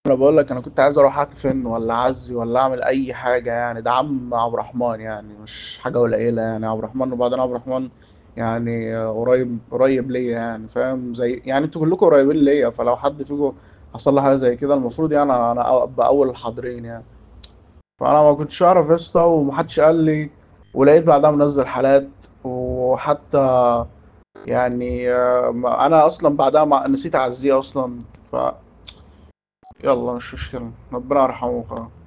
انا بقول لك انا كنت عايز اروح ادفن ولا اعزي ولا اعمل اي حاجه يعني ده عم عبد الرحمن يعني مش حاجه قليله يعني عبد الرحمن وبعدين عبد الرحمن يعني آه، قريب قريب ليا يعني فاهم زي يعني انتوا كلكم قريبين ليا فلو حد فيكم حصل له حاجه زي كده المفروض يعني انا انا ابقى اول الحاضرين يعني فانا ما كنتش اعرف يا اسطى ومحدش قال لي ولقيت بعدها منزل حالات وحتى يعني آه، ما- انا اصلا بعدها ما نسيت اعزيه اصلا ف يلا مش مشكله ربنا يرحمه خلاص